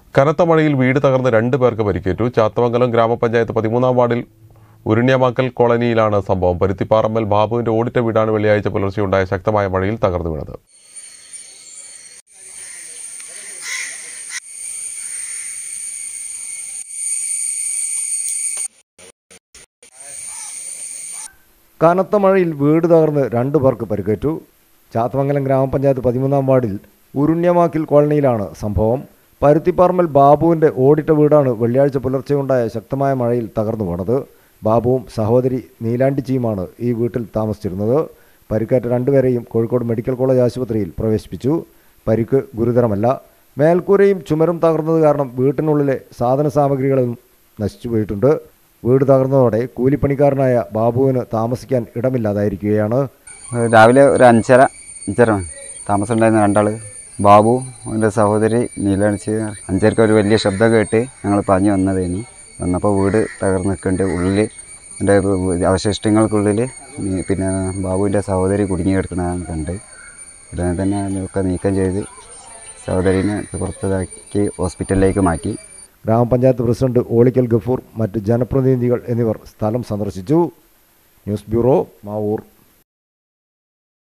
കനത്ത മഴയിൽ വീട് തകർന്ന് രണ്ട് പേർക്ക് പരിക്കേറ്റു ചാത്തമംഗലം ഗ്രാമപഞ്ചായത്ത് പതിമൂന്നാം വാർഡിൽ ഉരുണ്യമാക്കൽ കോളനിയിലാണ് സംഭവം പരുത്തിപ്പാറമ്മൽ ബാബുവിന്റെ ഓടിറ്റ വീടാണ് വെള്ളിയാഴ്ച പുലർച്ചെ ഉണ്ടായ ശക്തമായ മഴയിൽ തകർന്നു വീണത് കനത്ത മഴയിൽ വീട് തകർന്ന് രണ്ടു പേർക്ക് പരിക്കേറ്റു ചാത്തമംഗലം ഗ്രാമപഞ്ചായത്ത് പതിമൂന്നാം വാർഡിൽ ഉരുണ്യമാക്കിൽ കോളനിയിലാണ് സംഭവം പരുത്തിപ്പാർമൽ ബാബുവിൻ്റെ ഓടിട്ട വീടാണ് വെള്ളിയാഴ്ച പുലർച്ചെയുണ്ടായ ശക്തമായ മഴയിൽ തകർന്നു വീണത് ബാബുവും സഹോദരി നീലാണ്ടിച്ചിയുമാണ് ഈ വീട്ടിൽ താമസിച്ചിരുന്നത് പരിക്കേറ്റ രണ്ടുപേരെയും കോഴിക്കോട് മെഡിക്കൽ കോളേജ് ആശുപത്രിയിൽ പ്രവേശിപ്പിച്ചു പരിക്ക് ഗുരുതരമല്ല മേൽക്കൂരയും ചുമരും തകർന്നത് കാരണം വീട്ടിനുള്ളിലെ സാധന സാമഗ്രികളും നശിച്ചു പോയിട്ടുണ്ട് വീട് തകർന്നതോടെ കൂലിപ്പണിക്കാരനായ ബാബുവിന് താമസിക്കാൻ ഇടമില്ലാതായിരിക്കുകയാണ് രാവിലെ ഒരു അഞ്ചര അഞ്ചര താമസം ഉണ്ടായിരുന്ന രണ്ടാൾ ബാബു എൻ്റെ സഹോദരി നീലാണിച്ച് അഞ്ചരക്ക് ഒരു വലിയ ശബ്ദം കേട്ട് ഞങ്ങൾ പറഞ്ഞു വന്നതേനി വന്നപ്പോൾ വീട് തകർന്ന് നിൽക്കുന്നുണ്ട് ഉള്ളിൽ എൻ്റെ അവശിഷ്ടങ്ങൾക്കുള്ളിൽ നീ- പിന്നെ ബാബുവിൻ്റെ സഹോദരി കുടുങ്ങി കിടക്കണതാണ് കണ്ട് ഉടനെ തന്നെ ഒക്കെ നീക്കം ചെയ്ത് സഹോദരിനെ പുറത്താക്കി ഹോസ്പിറ്റലിലേക്ക് മാറ്റി ഗ്രാമപഞ്ചായത്ത് പ്രസിഡന്റ് ഓളിക്കൽ ഗഫൂർ മറ്റ് ജനപ്രതിനിധികൾ എന്നിവർ സ്ഥലം സന്ദർശിച്ചു ന്യൂസ് ബ്യൂറോ മാവൂർ